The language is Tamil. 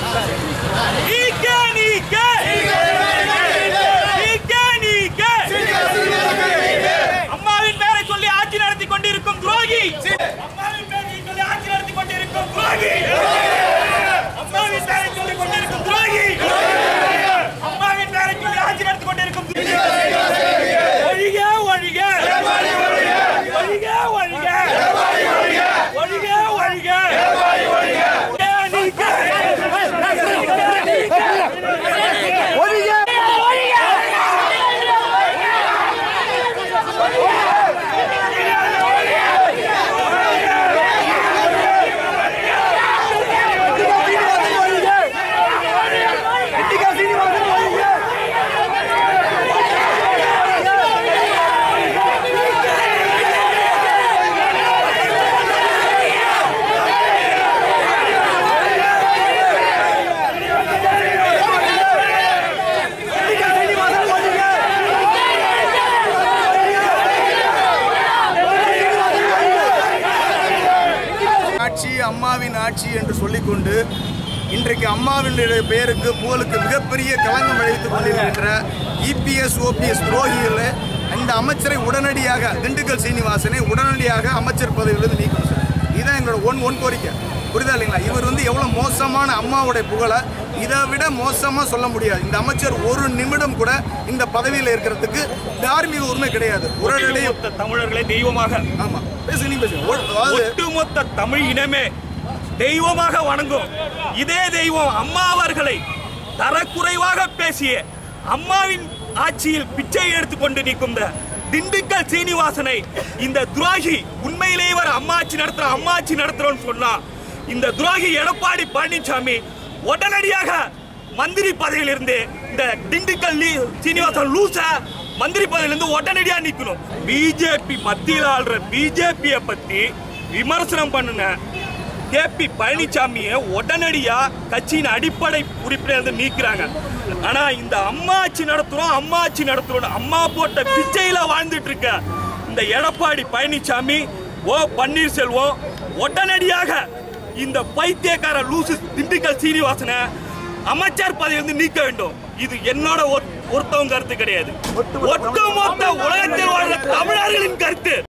நீக்க நீக்க நீக்க நீக்க அம்மாவின் பேரை சொல்லி ஆட்சி நடத்தி கொண்டிருக்கும் துரோகி அம்மாவின் பேரை சொல்லி ஆட்சி நடத்தி கொண்டிருக்கும் துரோகி அம்மாவின் பேரை சொல்லி கொண்டிருக்கும் துரோகி அம்மாவின் பேரை சொல்லி ஆட்சி நடத்தி கொண்டிருக்கும் ஒழிக ஒழிக ஒழிக ஒழிக ஒழிக ஒழிக நீக்க ஆட்சி அம்மாவின் ஆட்சி என்று சொல்லிக்கொண்டு இன்றைக்கு அம்மாவினுடைய பெயருக்கு புகழுக்கு மிகப்பெரிய களங்கம் விளைவித்துக் கொண்டிருக்கின்ற இபிஎஸ் ஓபிஎஸ் துரோகிகள் இந்த அமைச்சரை உடனடியாக திண்டுக்கல் சீனிவாசனை உடனடியாக அமைச்சர் பதவியிலிருந்து நீக்கணும் சார் இதுதான் எங்களோட ஒன் ஒன் கோரிக்கை புரியுதா இல்லைங்களா இவர் வந்து எவ்வளோ மோசமான அம்மாவுடைய புகழை இதை விட மோசமாக சொல்ல முடியாது இந்த அமைச்சர் ஒரு நிமிடம் கூட இந்த பதவியில் இருக்கிறதுக்கு தார்மீக உரிமை கிடையாது உடனடியாக ஒட்டுமொத்த தமிழர்களை தெய்வமாக ஆமாம் பேசுங்க நீ பேசுங்க ஒ- அதாவது ஒட்டுமொத்த தமிழ் இனமே தெய்வமாக வணங்கும் இதே தெய்வம் அம்மா அவர்களை தரக்குறைவாக பேசிய அம்மாவின் ஆட்சியில் பிச்சை எடுத்துக்கொண்டு நிற்கும் இந்த திண்டுக்கல் சீனிவாசனை இந்த துரோகி உண்மையிலேயே ஒரு அம்மாச்சி நடத்துற அம்மாச்சி நடத்துறோம்னு சொன்னா இந்த துரோகி எடப்பாடி பழனிசாமி உடனடியாக மந்திரி பதவியிலிருந்து இந்த திண்டுக்கல் லீ- சீனிவாசன் லூச மந்திரி பதவியிலிருந்து உடனடியா நிக்கணும் பிஜேபி மத்தியில் ஆள்ற பிஜேபியை பத்தி விமர்சனம் பண்ணுன கேபி பழனிசாமியை உடனடியா கட்சியின் அடிப்படை உறுப்பினர் வந்து நீக்குறாங்க ஆனா இந்த அம்மாச்சி நடத்துறோம் அம்மாச்சி நடத்துறோம் அம்மா போட்ட பிச்சையில வாழ்ந்துட்டு இருக்க இந்த எடப்பாடி பழனிசாமி ஓ பன்னீர்செல்வம் உடனடியாக இந்த பைத்தியக்கார லூசு திண்டுக்கல் சீனிவாசனை அமைச்சர் பதவியிலிருந்து நீக்க வேண்டும் இது என்னோட ஒருத்தவங்க கருத்து கிடையாது ஒட்டுமொத்த உலகத்தில் வாழ்ந்த தமிழர்களின் கருத்து